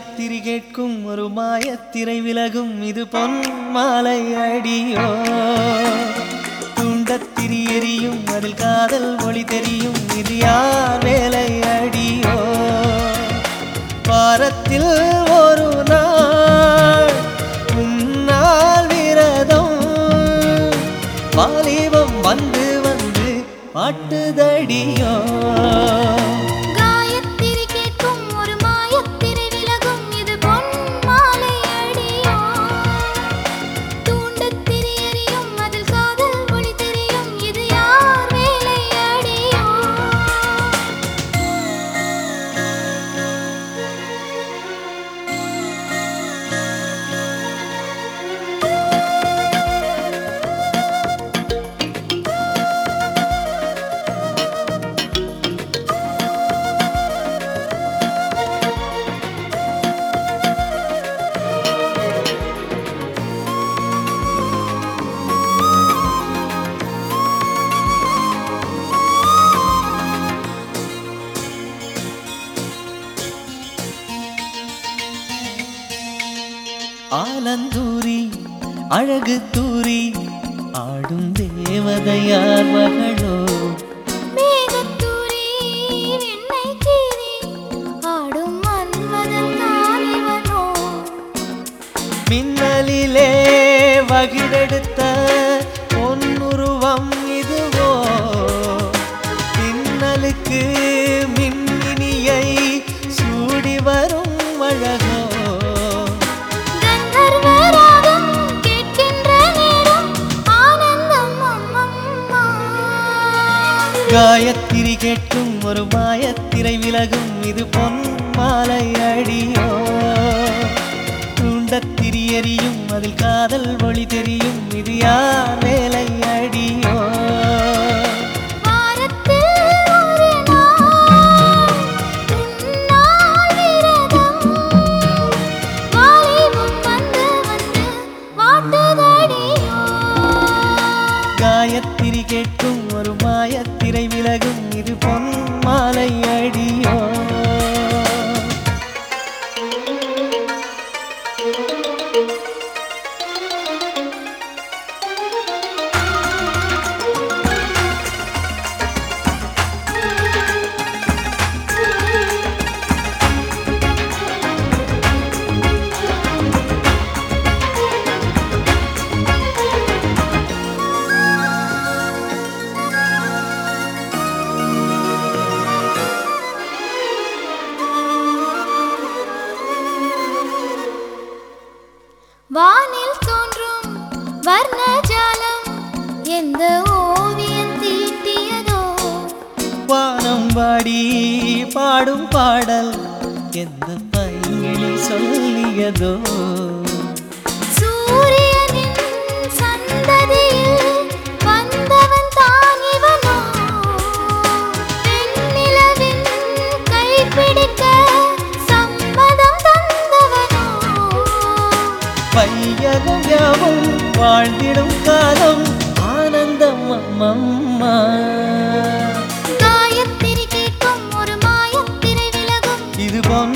காயத்திரி கேட்கும் ஒரு மாயத்திரை விலகும் இது பொன் மாலை அடியோ துண்டத்திரி எரியும் அதில் காதல் ஒளி தெரியும் இது யார் வேலை அடியோ வாரத்தில் ஒரு நாள் உன்னால் விரதம் வாலிபம் வந்து வந்து பாட்டுதடியோ காயத்திரி கேட்கும் ஒரு மாயத்திரை விலகும் இது பொன் மாலை அடியோ தூண்டத்திரி எரியும் அதில் காதல் ஒளி தெரியும் இது யார் வேலை அடியோ ஆலந்தூரி அழகு தூரி ஆடும் தேவதையார் மகளோ மேகத்தூரி வெண்ணை கீறி ஆடும் மன்மதன் தானிவனோ மின்னலிலே வகிடெடுத்த பொன்னுருவம் இதுவோ மின்னலுக்கு மின்னினியை சூடி வரும் அழகோ கந்தர்வராகம் கேட்கின்ற நேரம் ஆனந்தம் அம்மம்மா காயத்திரி கேட்கும் ஒரு மாயத்திரை விலகும் இது பொன் மாலை அடியோ தூண்டத்திரி எரியும் அதில் காதல் ஒளி தெரியும் இது யார் வேலை அடியோ வாரத்தில் ஒரு நாள் உன்னால் விரதம் வாலிபம் வந்து வந்து வாட்டுதடியோ காயத்திரி கேட்கும் ஒரு மாயத்திரை விலகும் இது பொன் மாலை அடியோ வானில் தோன்றும் வர்ணஜாலம் எந்த ஓவியம் தீட்டியதோ வானம் வாடி பாடும் பாடல் எந்த பைங்கிளி சொல்லியதோ சூரியனின் சந்ததியில் வந்தவன் தான் இவனோ வெண்ணிலவின் கைப்பிடிக்க சம்மதம் தந்தவனோ பையகம் யாவும் வாழ்ந்திடும் காலம் ஆனந்தம் அம்மம்மா காயத்திரி கேட்கும் ஒரு மாயத்திரை விலகும் இது பொன்